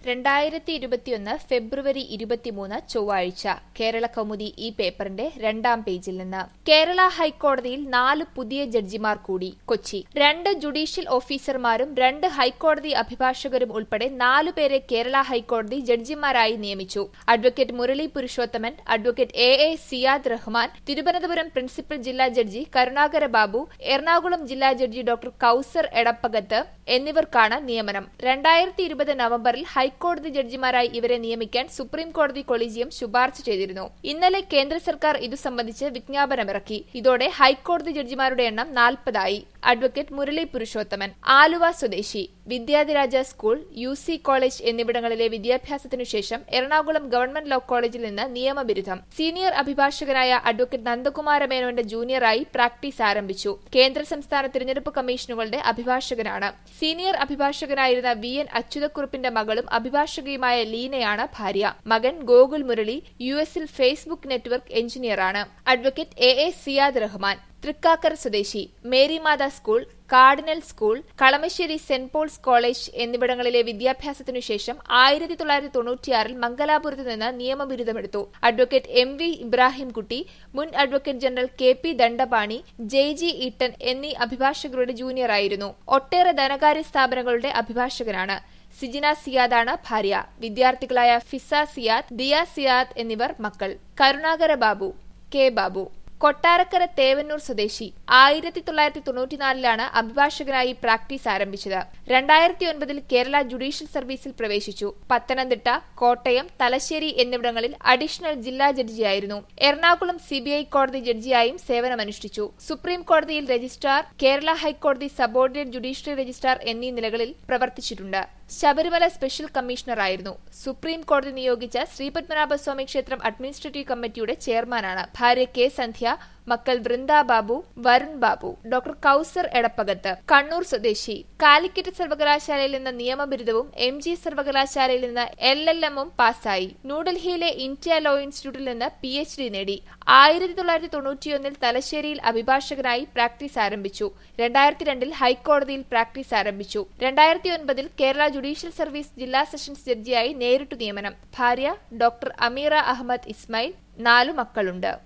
രണ്ടായിരത്തി ഇരുപത്തിയൊന്ന് ഫെബ്രുവരി ഇരുപത്തിമൂന്ന് ചൊവ്വാഴ്ച കേരള കൗമുദി ഈ പേപ്പറിന്റെ രണ്ടാം പേജിൽ നിന്ന് കേരള ഹൈക്കോടതിയിൽ നാല് പുതിയ ജഡ്ജിമാർ കൂടി കൊച്ചി രണ്ട് ജുഡീഷ്യൽ ഓഫീസർമാരും രണ്ട് ഹൈക്കോടതി അഭിഭാഷകരും ഉൾപ്പെടെ നാലുപേരെ കേരള ഹൈക്കോടതി ജഡ്ജിമാരായി നിയമിച്ചു advocate Murali Purushothaman advocate A A Siyad Rahman Thiruvananthapuram principal ജില്ലാ ജഡ്ജി കരുണാകര ബാബു എറണാകുളം ജില്ലാ ജഡ്ജി ഡോക്ടർ കൌസർ എടപ്പകത്ത് എന്നിവർക്കാണ് നിയമനം രണ്ടായിരത്തി ഇരുപത് നവംബറിൽ ഹൈക്കോടതി ജഡ്ജിമാരായി ഇവരെ നിയമിക്കാൻ സുപ്രീം കോടതി കൊളീജിയം ശുപാർശ ചെയ്തിരുന്നു ഇന്നലെ കേന്ദ്ര സർക്കാർ ഇതു സംബന്ധിച്ച് വിജ്ഞാപനമിറക്കി ഇതോടെ ഹൈക്കോടതി ജഡ്ജിമാരുടെ എണ്ണം നാൽപ്പതായി അഡ്വക്കേറ്റ് മുരളി പുരുഷോത്തമൻ ആലുവ സ്വദേശി Vidyadhiraja school U C college എന്നിവിടങ്ങളിലെ വിദ്യാഭ്യാസത്തിനു ശേഷം എറണാകുളം ഗവൺമെന്റ് ലോ കോളേജിൽ നിന്ന് നിയമബിരുദം സീനിയർ അഭിഭാഷകനായ അഡ്വക്കേറ്റ് നന്ദകുമാര മേനോന്റെ ജൂനിയറായി പ്രാക്ടീസ് ആരംഭിച്ചു കേന്ദ്ര സംസ്ഥാന തിരഞ്ഞെടുപ്പ് കമ്മീഷനുകളുടെ അഭിഭാഷകനാണ് സീനിയർ അഭിഭാഷകനായിരുന്ന വി എൻ അച്യുതക്കുറുപ്പിന്റെ മകളും അഭിഭാഷകയുമായ ലീനയാണ് ഭാര്യ മകൻ ഗോകുൽ മുരളി യു എസിൽ ഫേസ്ബുക്ക് നെറ്റ്വർക്ക് എഞ്ചിനീയറാണ് advocate A A Siyad Rahman Thrikkakara സ്വദേശി Marymatha school cardinal school Kalamassery സെന്റ് പോൾസ് കോളേജ് എന്നിവിടങ്ങളിലെ വിദ്യാഭ്യാസത്തിനു ശേഷം ആയിരത്തി തൊള്ളായിരത്തി തൊണ്ണൂറ്റിയാറിൽ മംഗലാപുരത്ത് നിന്ന് നിയമബിരുദമെടുത്തു അഡ്വക്കേറ്റ് എം വി ഇബ്രാഹിംകുട്ടി മുൻ advocate general K P Dandapani J G Eattan എന്നീ അഭിഭാഷകരുടെ ജൂനിയറായിരുന്നു ഒട്ടേറെ ധനകാര്യ സ്ഥാപനങ്ങളുടെ അഭിഭാഷകനാണ് സിജിന സിയാദാണ് ഭാര്യ വിദ്യാർത്ഥികളായ ഫിസ സിയാദ് ദിയ സിയാദ് എന്നിവർ മക്കൾ കരുണാകര ബാബു കെ ബാബു കൊട്ടാരക്കര തേവന്നൂർ സ്വദേശി ആയിരത്തി തൊള്ളായിരത്തി തൊണ്ണൂറ്റിനാലിലാണ് അഭിഭാഷകനായി പ്രാക്ടീസ് ആരംഭിച്ചത് രണ്ടായിരത്തി ഒൻപതിൽ കേരള ജുഡീഷ്യൽ സർവീസിൽ പ്രവേശിച്ചു പത്തനംതിട്ട കോട്ടയം തലശ്ശേരി എന്നിവിടങ്ങളിൽ അഡീഷണൽ ജില്ലാ ജഡ്ജിയായിരുന്നു എറണാകുളം സിബിഐ കോടതി ജഡ്ജിയായും സേവനമനുഷ്ഠിച്ചു സുപ്രീം കോടതിയിൽ രജിസ്ട്രാർ കേരള ഹൈക്കോടതി സബോർഡിനേറ്റ് ജുഡീഷ്യറി രജിസ്ട്രാർ എന്നീ നിലകളിൽ പ്രവർത്തിച്ചിട്ടുണ്ട് ശബരിമല സ്പെഷ്യൽ കമ്മീഷണറായിരുന്നു സുപ്രീം കോടതി നിയോഗിച്ച ശ്രീപത്മനാഭസ്വാമി ക്ഷേത്രം അഡ്മിനിസ്ട്രേറ്റീവ് കമ്മിറ്റിയുടെ ചെയർമാനാണ് ഭാര്യ കെ സന്ധ്യ മക്കൾ വൃന്ദ ബാബു വരുൺ ബാബു ഡോക്ടർ കൌസർ എടപ്പകത്ത് കണ്ണൂർ സ്വദേശി കാലിക്കറ്റ് സർവകലാശാലയിൽ നിന്ന് നിയമബിരുദവും എം ജി സർവകലാശാലയിൽ നിന്ന് എൽ എൽ എമ്മും പാസ്സായി ന്യൂഡൽഹിയിലെ ഇന്ത്യ ലോ ഇൻസ്റ്റിറ്റ്യൂട്ടിൽ നിന്ന് പി എച്ച് ഡി നേടി ആയിരത്തി തൊള്ളായിരത്തി തൊണ്ണൂറ്റിയൊന്നിൽ തലശ്ശേരിയിൽ അഭിഭാഷകനായി പ്രാക്ടീസ് ആരംഭിച്ചു രണ്ടായിരത്തി രണ്ടിൽ ഹൈക്കോടതിയിൽ പ്രാക്ടീസ് ആരംഭിച്ചു രണ്ടായിരത്തി ഒൻപതിൽ കേരള ജുഡീഷ്യൽ സർവീസ് ജില്ലാ സെഷൻസ് ജഡ്ജിയായി നേരിട്ടു നിയമനം ഭാര്യ ഡോക്ടർ അമീറ അഹമ്മദ് ഇസ്മായിൽ നാലു മക്കളുണ്ട്